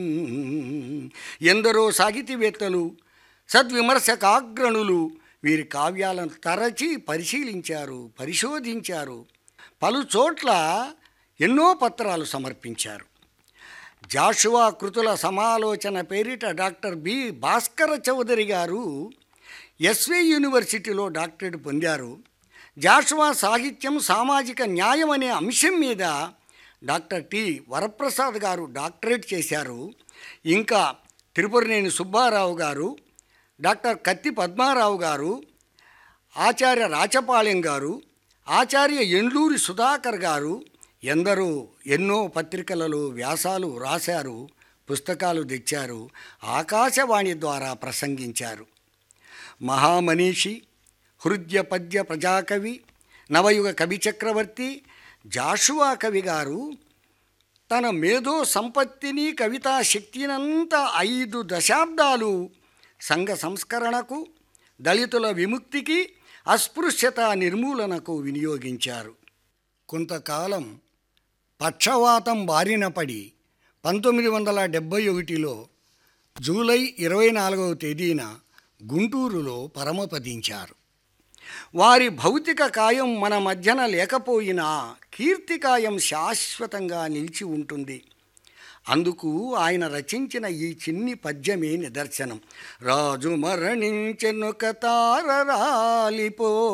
ఎందరో సాహితీవేత్తలు సద్విమర్శకాగ్రణులు వీరి కావ్యాలను తరచి పరిశీలించారు పరిశోధించారు పలు చోట్ల ఎన్నో పత్రాలు సమర్పించారు జాషువా కృతుల సమాలోచన పేరిట డాక్టర్ బి భాస్కర చౌదరి గారు ఎస్వి యూనివర్సిటీలో డాక్టరేట్ పొందారు జాషువా సాహిత్యం సామాజిక న్యాయం అనే అంశం మీద డాక్టర్ టి వరప్రసాద్ గారు డాక్టరేట్ చేశారు ఇంకా తిరుపతినేని సుబ్బారావు గారు డాక్టర్ కత్తి పద్మారావు గారు ఆచార్య రాచపాళెం గారు ఆచార్య ఎండ్లూరి సుధాకర్ గారు ఎందరో ఎన్నో పత్రికలలో వ్యాసాలు రాశారు పుస్తకాలు తెచ్చారు ఆకాశవాణి ద్వారా ప్రసంగించారు మహామనీషి హృదయ పద్య ప్రజాకవి నవయుగ కవి చక్రవర్తి జాషువా కవి గారు తన మేధో సంపత్తిని కవితా శక్తినంతా ఐదు దశాబ్దాలు సంఘ సంస్కరణకు దళితుల విముక్తికి అస్పృశ్యత నిర్మూలనకు వినియోగించారు కొంతకాలం పక్షవాతం బారిన పడి పంతొమ్మిది వందల డెబ్భై ఒకటిలో జూలై ఇరవై నాలుగవ తేదీన గుంటూరులో పరమపదించారు వారి భౌతిక కాయం మన మధ్యన లేకపోయినా కీర్తికాయం శాశ్వతంగా నిలిచి ఉంటుంది అందుకు ఆయన రచించిన ఈ చిన్ని పద్యమే నిదర్శనం రాజు మరణించెనొక తార రాలిపో